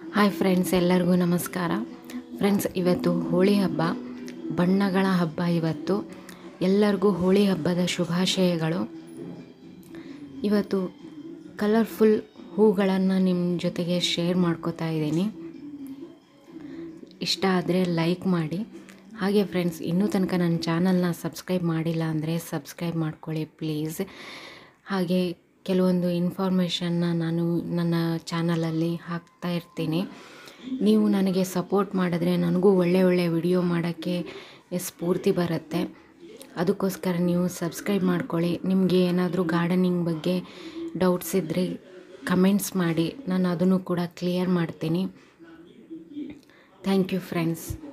hi friends ಎಲ್ಲರಿಗೂ ನಮಸ್ಕಾರ friends ಇವತ್ತು ಹೋಳಿ ಹಬ್ಬ ಬಣ್ಣಗಳ ಹಬ್ಬ ಇವತ್ತು ಎಲ್ಲರಿಗೂ ಹೋಳಿ ಹಬ್ಬದ ಶುಭಾಶಯಗಳು ಇವತ್ತು ಕಲರ್ಫುಲ್ ಹೂಗಳನ್ನು ನಿಮ್ಮ ಜೊತೆಗೆ ಶೇರ್ ಮಾಡ್ಕೋತಾ ಇದ್ದೀನಿ ಇಷ್ಟ ಆದರೆ ಲೈಕ್ ಮಾಡಿ ಹಾಗೆ ಫ್ರೆಂಡ್ಸ್ ಇನ್ನೂ ತನಕ ನನ್ನ ಚಾನಲ್ನ ಸಬ್ಸ್ಕ್ರೈಬ್ ಮಾಡಿಲ್ಲ ಅಂದರೆ ಸಬ್ಸ್ಕ್ರೈಬ್ ಮಾಡ್ಕೊಳ್ಳಿ ಪ್ಲೀಸ್ ಹಾಗೆ ಕೆಲವೊಂದು ಇನ್ಫಾರ್ಮೇಷನ್ನ ನಾನು ನನ್ನ ಚಾನಲಲ್ಲಿ ಹಾಕ್ತಾ ಇರ್ತೀನಿ ನೀವು ನನಗೆ ಸಪೋರ್ಟ್ ಮಾಡಿದ್ರೆ ನನಗೂ ಒಳ್ಳೆ ಒಳ್ಳೆ ವಿಡಿಯೋ ಮಾಡೋಕ್ಕೆ ಸ್ಫೂರ್ತಿ ಬರುತ್ತೆ ಅದಕ್ಕೋಸ್ಕರ ನೀವು ಸಬ್ಸ್ಕ್ರೈಬ್ ಮಾಡ್ಕೊಳ್ಳಿ ನಿಮಗೆ ಏನಾದರೂ ಗಾರ್ಡನಿಂಗ್ ಬಗ್ಗೆ ಡೌಟ್ಸ್ ಇದ್ದರೆ ಕಮೆಂಟ್ಸ್ ಮಾಡಿ ನಾನು ಅದನ್ನು ಕೂಡ ಕ್ಲಿಯರ್ ಮಾಡ್ತೀನಿ ಥ್ಯಾಂಕ್ ಯು ಫ್ರೆಂಡ್ಸ್